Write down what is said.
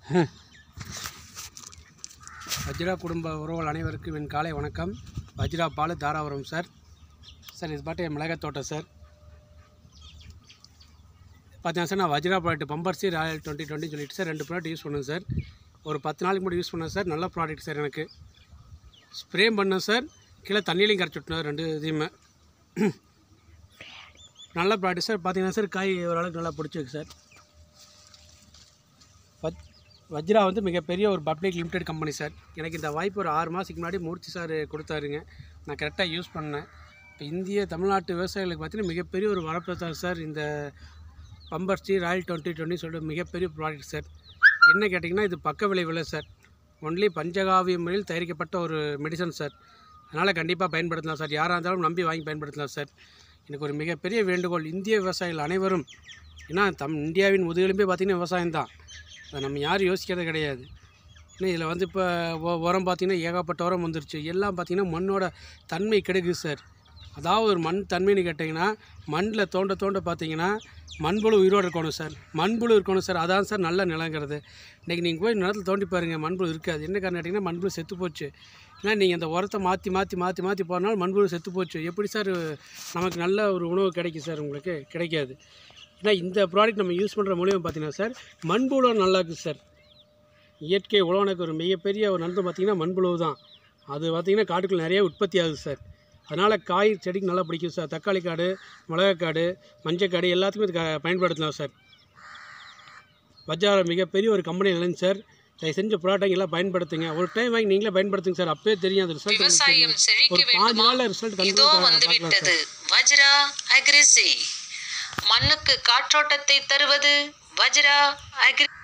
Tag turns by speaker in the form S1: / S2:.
S1: வஜ்ரா குடும்ப உறவுகள் அனைவருக்கும் என் காலை வணக்கம் வஜ்ரா பால் தாராபுரம் சார் சார் இது பாட்டு என் மிளகாய் தோட்டம் சார் பார்த்தீங்கன்னா சார் நான் வஜ்ரா ப்ராடக்ட் பம்பர்சி ராயல் டுவெண்ட்டி டுவெண்ட்டி சொல்லிட்டு சார் ரெண்டு ப்ராடக்ட் யூஸ் பண்ணேன் சார் ஒரு பத்து நாளைக்கு முன்னாடி யூஸ் பண்ணேன் சார் நல்ல ப்ராடக்ட் சார் எனக்கு ஸ்ப்ரே பண்ணேன் சார் கீழே தண்ணியிலையும் கரைச்சி விட்டேன் ரெண்டு இதையுமே நல்ல ப்ராடக்ட் சார் பார்த்தீங்கன்னா சார் காய் ஓரளவுக்கு நல்லா பிடிச்சிருக்கு சார் வஜ் வஜ்ரா வந்து மிகப்பெரிய ஒரு பப்ளிக் லிமிடெட் கம்பெனி சார் எனக்கு இந்த வாய்ப்பு ஒரு ஆறு மாதத்துக்கு முன்னாடி மூர்த்தி சார் கொடுத்தாருங்க நான் கரெக்டாக யூஸ் பண்ணேன் இப்போ இந்திய தமிழ்நாட்டு விவசாயிகளுக்கு பார்த்தீங்கன்னா மிகப்பெரிய ஒரு வரப்பு தான் சார் இந்த பம்பர்ஸ்டி ராயல் டுவெண்ட்டி டுவெண்ட்டி சொல்லிட்டு மிகப்பெரிய ப்ராடக்ட் சார் என்ன கேட்டிங்கன்னா இது பக்க விளைவில் சார் ஒன்லி பஞ்சகாவிய முறையில் தயாரிக்கப்பட்ட ஒரு மெடிசன் சார் அதனால் கண்டிப்பாக பயன்படுத்தலாம் சார் யாராக இருந்தாலும் நம்பி வாங்கி பயன்படுத்தலாம் சார் எனக்கு ஒரு மிகப்பெரிய வேண்டுகோள் இந்திய விவசாயிகள் அனைவரும் ஏன்னா தம் இந்தியாவின் முதுகெலும்பே பார்த்திங்கன்னா விவசாயம் தான் அதை நம்ம யாரும் யோசிக்கிறது கிடையாது ஏன்னா இதில் வந்து இப்போ உ- உரம் பார்த்திங்கன்னா ஏகப்பட்ட உரம் வந்துருச்சு எல்லாம் பார்த்திங்கன்னா மண்ணோட தன்மை கெடுக்குது சார் அதாவது ஒரு மண் தன்மைன்னு கேட்டிங்கன்னா மண்ணில் தோண்ட தோண்ட பார்த்தீங்கன்னா மண்புழு உயிரோடு இருக்கணும் சார் மண்புழு இருக்கணும் சார் அதான் சார் நல்ல நிலங்கிறது இன்றைக்கி நீங்கள் போய் நிலத்தில் தோண்டி பாருங்கள் மண்புழு இருக்காது என்ன காரணம் கேட்டிங்கன்னா மண்புழு செத்து போச்சு ஏன்னா நீங்கள் அந்த உரத்தை மாற்றி மாற்றி மாற்றி மாற்றி போனாலும் மண்புழு செத்து போச்சு எப்படி சார் நமக்கு நல்ல ஒரு உணவு கிடைக்கும் சார் உங்களுக்கு கிடைக்காது ஏன்னா இந்த ப்ராடக்ட் நம்ம யூஸ் பண்ணுற மூலியமாக பார்த்தீங்கன்னா சார் மண்புழு நல்லா இருக்குது சார் இயற்கை உழவனுக்கு ஒரு மிகப்பெரிய ஒரு நன்மை பார்த்திங்கன்னா மண்புழு தான் அது பார்த்திங்கன்னா காட்டுக்குள்ள நிறைய உற்பத்தி ஆகுது சார் அதனால் காய் செடிக்கு நல்லா பிடிக்கும் சார் தக்காளி காடு மிளகாக்காடு மஞ்சக்காடு எல்லாத்துக்குமே இது க- பயன்படுத்தலாம் சார் பஜார் மிகப்பெரிய ஒரு கம்பெனி இல்லைங்க சார் தயவு செஞ்ச ப்ராடக்ட் எல்லாம் பயன்படுத்துங்க ஒரு டைம் வாங்கி நீங்களே பயன்படுத்துங்க சார் அப்பவே தெரியும் அது ரிசல்ட்
S2: விவசாயம் செழிக்க
S1: ஒரு பாஞ்சு
S2: வேண்டுமா
S1: நாளில் ரிசல்ட்
S2: இதோ
S1: கண்டிப்பாக
S2: வந்து
S1: பார்க்கலாம்
S2: விட்டது
S1: சார்
S2: வஜ்ரா அக்ரிசி மண்ணுக்கு காற்றோட்டத்தை தருவது வஜ்ரா அக்ரி